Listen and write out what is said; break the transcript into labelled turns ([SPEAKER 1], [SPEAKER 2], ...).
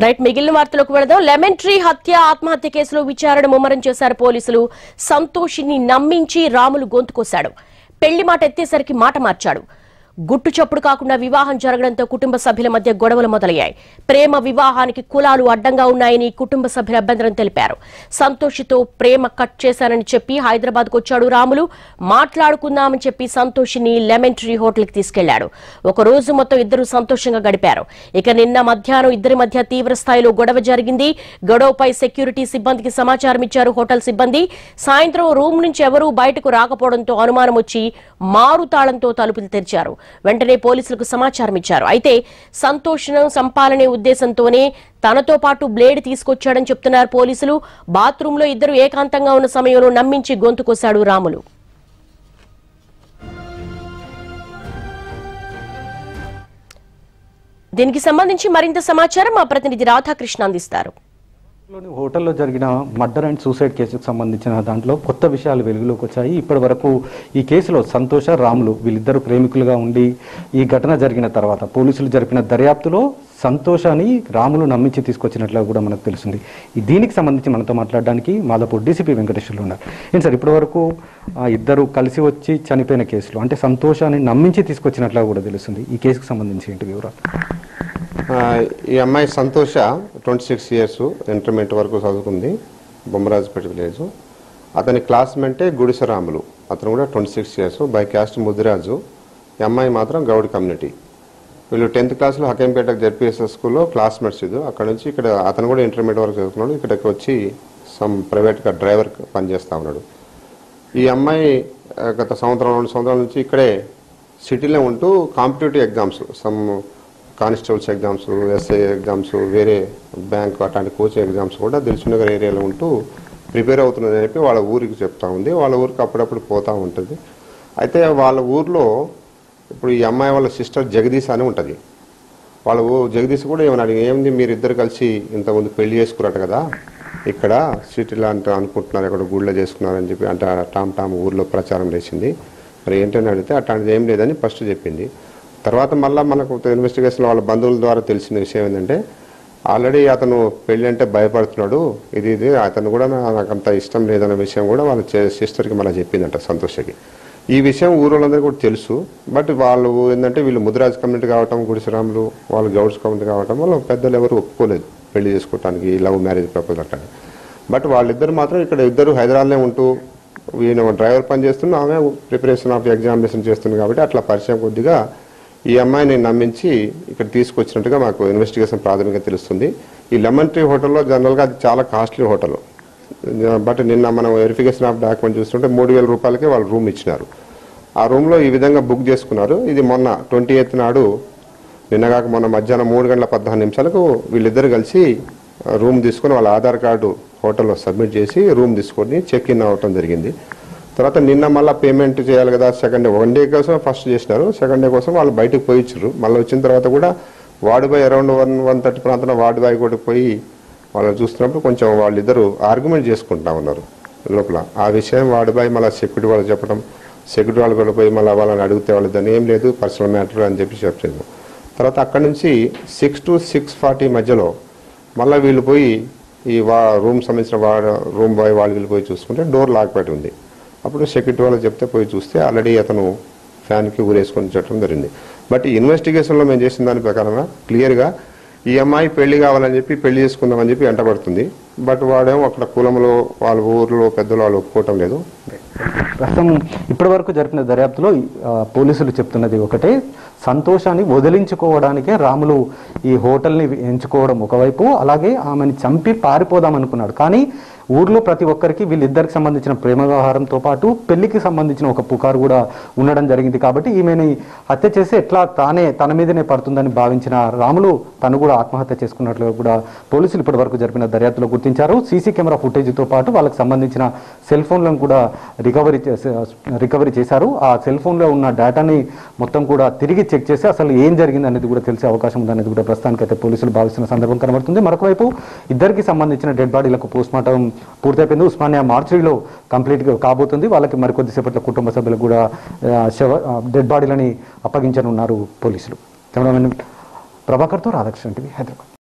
[SPEAKER 1] right మిగిలిన వార్తలకు వెళదాం లెమన్ ట్రీ హత్య ఆత్మహత్య కేసులో విచారణ ముమ్మరం చేశారు పోలీసులు సంతోషిని నమ్మించి రాములు గొంతుకోశాడు పెళ్లి మాట ఎత్తేసరికి మాట మార్చాడు గుట్టు చప్పుడు కాకుండా వివాహం జరగడంతో కుటుంబ సభ్యుల మధ్య గొడవలు మొదలయ్యాయి ప్రేమ వివాహానికి కులాలు అడ్డంగా ఉన్నాయని కుటుంబ సభ్యుల అభ్యంతరం తెలిపారు సంతోషితో ప్రేమ కట్ చేశానని చెప్పి హైదరాబాద్ కు వచ్చాడు రాములు మాట్లాడుకుందామని చెప్పి సంతోషిని లెమన్ ట్రీ హోటల్ కి తీసుకెళ్లాడు ఒక రోజు మొత్తం ఇద్దరు సంతోషంగా గడిపారు ఇక నిన్న మధ్యాహ్నం ఇద్దరి మధ్య తీవ్ర స్థాయిలో గొడవ జరిగింది గొడవపై సెక్యూరిటీ సిబ్బందికి సమాచారం ఇచ్చారు హోటల్ సిబ్బంది సాయంత్రం రూమ్ నుంచి ఎవరూ బయటకు రాకపోవడంతో అనుమానం వచ్చి మారు తాళంతో తలుపులు తెరిచారు వెంటనే పోలీసులకు సమాచారం ఇచ్చారు అయితే సంతోషను సంపాలనే ఉద్దేశంతోనే తనతో పాటు బ్లేడ్ తీసుకొచ్చాడని చెప్తున్నారు పోలీసులు బాత్రూంలో ఇద్దరు ఏకాంతంగా ఉన్న సమయంలో నమ్మించి గొంతు కోశాడు రాములు దీనికి సంబంధించి మరింత సమాచారం మా ప్రతినిధి రాధాకృష్ణ అందిస్తారు
[SPEAKER 2] లోని హోటల్లో జరిగిన మర్డర్ అండ్ సూసైడ్ కేసుకు సంబంధించిన దాంట్లో కొత్త విషయాలు వెలుగులోకి వచ్చాయి ఇప్పటి వరకు ఈ కేసులో సంతోష రాములు వీళ్ళిద్దరు ప్రేమికులుగా ఉండి ఈ ఘటన జరిగిన తర్వాత పోలీసులు జరిపిన దర్యాప్తులో సంతోషాన్ని రాములు నమ్మించి తీసుకొచ్చినట్లుగా కూడా మనకు తెలిసింది ఈ దీనికి సంబంధించి మనతో మాట్లాడడానికి మాదాపూర్ డీసీపీ వెంకటేశ్వర్లు ఉన్నారు ఏంటి సార్ ఇప్పటి వరకు ఆ ఇద్దరు కలిసి వచ్చి చనిపోయిన కేసులో అంటే సంతోషాన్ని నమ్మించి తీసుకొచ్చినట్లుగా కూడా తెలుస్తుంది ఈ కేసుకు సంబంధించి ఏంటి వివరాలు
[SPEAKER 3] ఆ, ఈ అమ్మాయి సంతోష ట్వంటీ సిక్స్ ఇయర్స్ ఇంటర్మీడియట్ వరకు చదువుకుంది బొమ్మరాజుపేట విలేజ్ అతని క్లాస్మేటే గుడిసరాములు అతను కూడా twenty six years by caste Mudiraj ఈ అమ్మాయి మాత్రం గౌడ్ కమ్యూనిటీ వీళ్ళు టెన్త్ క్లాస్లో హకంపేట జెడ్పిఎస్ఎస్ స్కూల్లో క్లాస్మేట్స్ ఇది అక్కడ నుంచి ఇక్కడ అతను కూడా ఇంటర్మీడియట్ వరకు చదువుతున్నాడు ఇక్కడికి వచ్చి సమ్ ప్రైవేట్గా డ్రైవర్ పనిచేస్తా ఉన్నాడు ఈ అమ్మాయి ఆ, గత సంవత్సరం రెండు సంవత్సరాల నుంచి ఇక్కడే సిటీలో ఉంటూ competitive exams some constables exams SI exams వేరే బ్యాంక్ అట్లాంటి కోచింగ్ ఎగ్జామ్స్ కూడా దిల్సునగర్ ఏరియాలో ఉంటూ ప్రిపేర్ అవుతుందని చెప్పి వాళ్ళ ఊరికి చెప్తా ఉంది వాళ్ళ ఊరికి అప్పుడప్పుడు పోతూ ఉంటుంది అయితే వాళ్ళ ఊర్లో ఇప్పుడు ఈ అమ్మాయి వాళ్ళ సిస్టర్ జగదీశ్ అని ఉంటుంది వాళ్ళ ఊ జగదీష్ కూడా ఏమన్నా అడిగి ఏంది మీరు ఇద్దరు కలిసి ఇంతకుముందు పెళ్లి చేసుకున్నట్టు కదా ఇక్కడ సిటీలో అంటే అనుకుంటున్నారు ఇక్కడ గుళ్ళో చేసుకున్నారని చెప్పి అంటే ఆ టామ్ టామ్ ఊర్లో ప్రచారం చేసింది మరి ఏంటని అడిగితే అట్లాంటిది ఏం లేదని ఫస్ట్ చెప్పింది తర్వాత మళ్ళీ మనకు ఇన్వెస్టిగేషన్ వాళ్ళ బంధువుల ద్వారా తెలిసిన విషయం ఏంటంటే ఆల్రెడీ అతను పెళ్లి అంటే భయపడుతున్నాడు ఇది ఇది అతను కూడా నా- నాకు అంత ఇష్టం లేదన్న విషయం కూడా వాళ్ళ సిస్టర్కి మళ్ళీ చెప్పిందంట సంతోషకి ఈ విషయం ఊరోళ్ళందరికీ కూడా తెలుసు బట్ వాళ్ళు ఏంటంటే వీళ్ళు ముదిరాజ్ కమ్యూనిటీ కావటం గుడిసరాములు వాళ్ళు గౌడ్స్ కమ్యూనిటీ కావటం వల్ల పెద్దలు ఎవరు ఒప్పుకోలేదు పెళ్లి చేసుకోవటానికి లవ్ మ్యారేజ్ ప్రపోజల్ అట్లా బట్ వాళ్ళిద్దరు మాత్రం ఇక్కడ ఇద్దరు హైదరాబాద్లో ఉంటూ ఈయన డ్రైవర్ పని చేస్తున్నా ఆమె ప్రిపరేషన్ ఆఫ్ ఎగ్జామినేషన్ చేస్తుంది కాబట్టి అట్లా పరిచయం కొద్దిగా ఈ అమ్మాయిని నమ్మించి ఇక్కడ తీసుకొచ్చినట్టుగా మాకు ఇన్వెస్టిగేషన్ ప్రాథమికంగా తెలుస్తుంది ఈ లెమన్ ట్రీ హోటల్లో జనరల్గా అది చాలా కాస్ట్లీ హోటల్ బట్ నిన్న మనం వెరిఫికేషన్ ఆఫ్ డాక్యుమెంట్ చూస్తుంటే మూడు వేల రూపాయలకి వాళ్ళు రూమ్ ఇచ్చినారు ఆ రూమ్లో ఈ విధంగా బుక్ చేసుకున్నారు ఇది మొన్న ట్వంటీ ఎయిత్ నాడు నిన్నగాక మొన్న మధ్యాహ్నం మూడు గంటల పద్నాలుగు నిమిషాలకు వీళ్ళిద్దరు కలిసి ఆ, రూమ్ తీసుకొని వాళ్ళ ఆధార్ కార్డు హోటల్లో సబ్మిట్ చేసి రూమ్ తీసుకొని చెక్ ఇన్ అవ్వటం జరిగింది తర్వాత నిన్న మళ్ళీ పేమెంట్ చేయాలి కదా సెకండ్ డే వన్ డే కోసం ఫస్ట్ చేసినారు సెకండ్ డే కోసం వాళ్ళు బయటకు పోయి ఇచ్చారు మళ్ళీ వచ్చిన తర్వాత కూడా ward boy around one one thirty ప్రాంతంలో వార్డు బాయ్ కూడా పోయి వాళ్ళని చూస్తున్నప్పుడు కొంచెం వాళ్ళిద్దరు ఆర్గ్యుమెంట్ చేసుకుంటా ఉన్నారు లోపల ఆ విషయం వార్డు బాయ్ మళ్ళీ సెక్యూరిటీ వాళ్ళు చెప్పడం సెక్యూరిటీ వాళ్ళు కూడా పోయి మళ్ళీ వాళ్ళని అడిగితే వాళ్ళు దాన్ని ఏం లేదు పర్సనల్ మ్యాటర్ అని చెప్పి చెప్పలేదు తర్వాత అక్కడి నుంచి సిక్స్ టు సిక్స్ ఫార్టీ మధ్యలో మళ్ళీ వీళ్ళు పోయి ఈ వా రూమ్ సంబంధించిన వా రూమ్ బాయ్ వాళ్ళు వీళ్ళు పోయి చూసుకుంటే డోర్ లాక్ పెట్టి ఉంది అప్పుడు సెక్యూరిటీ వాళ్ళు చెప్తే పోయి చూస్తే ఆల్రెడీ అతను ఫ్యాన్కి ఊరేసుకొని చెప్పడం జరిగింది బట్ ఈ ఇన్వెస్టిగేషన్లో మేము చేసిన దాని ప్రకారంగా క్లియర్గా ఈ అమ్మాయి పెళ్లి కావాలని చెప్పి పెళ్లి చేసుకుందామని చెప్పి వెంటబడుతుంది బట్ వాడేమో అక్కడ కులంలో వాళ్ళ ఊర్లో పెద్దలు వాళ్ళు ఒప్పుకోవటం లేదు
[SPEAKER 2] ప్రస్తుతం ఇప్పటి వరకు జరిపిన దర్యాప్తులో ఆ, పోలీసులు చెప్తున్నది ఒకటే సంతోషాన్ని వదిలించుకోవడానికే రాములు ఈ హోటల్ని ఎంచుకోవడం ఒకవైపు అలాగే ఆమెను చంపి పారిపోదాం అనుకున్నాడు కానీ ఊర్లో ప్రతి ఒక్కరికి వీళ్ళిద్దరికి సంబంధించిన ప్రేమ వ్యవహారంతో పాటు పెళ్లికి సంబంధించిన ఒక పుకారు కూడా ఉండడం జరిగింది కాబట్టి ఈమెని హత్య చేసి ఎట్లా తానే తన మీదనే పడుతుందని భావించిన రాములు తను కూడా ఆత్మహత్య చేసుకున్నట్లు కూడా పోలీసులు ఇప్పటి వరకు జరిపిన దర్యాప్తులో గుర్తించారు సీసీ కెమెరా ఫుటేజ్తో పాటు వాళ్ళకి సంబంధించిన సెల్ ఫోన్లను కూడా రికవరీ చేసే- రికవరీ చేశారు ఆ సెల్ ఫోన్లో ఉన్న డేటాని మొత్తం కూడా తిరిగి చెక్ చేసి అసలు ఏం జరిగింది అనేది కూడా తెలిసే అవకాశం ఉందనేది కూడా ప్రస్తుతానికైతే పోలీసులు భావిస్తున్న సందర్భం కనబడుతుంది మరొక వైపు ఇద్దరికి సంబంధించిన డెడ్ బాడీలకు పోస్ట్ మార్టం పూర్తయిపోయింది ఉస్మానియా మార్చిలో కంప్లీట్గా కాబోతుంది వాళ్ళకి మరికొద్దిసేపట్లో కుటుంబ సభ్యులకు కూడా ఆ, శవ డెడ్ బాడీలని అప్పగించనున్నారు పోలీసులు కెమెరామెన్ ప్రభాకర్తో రాధాకృష్ణ టీవీ హైదరాబాద్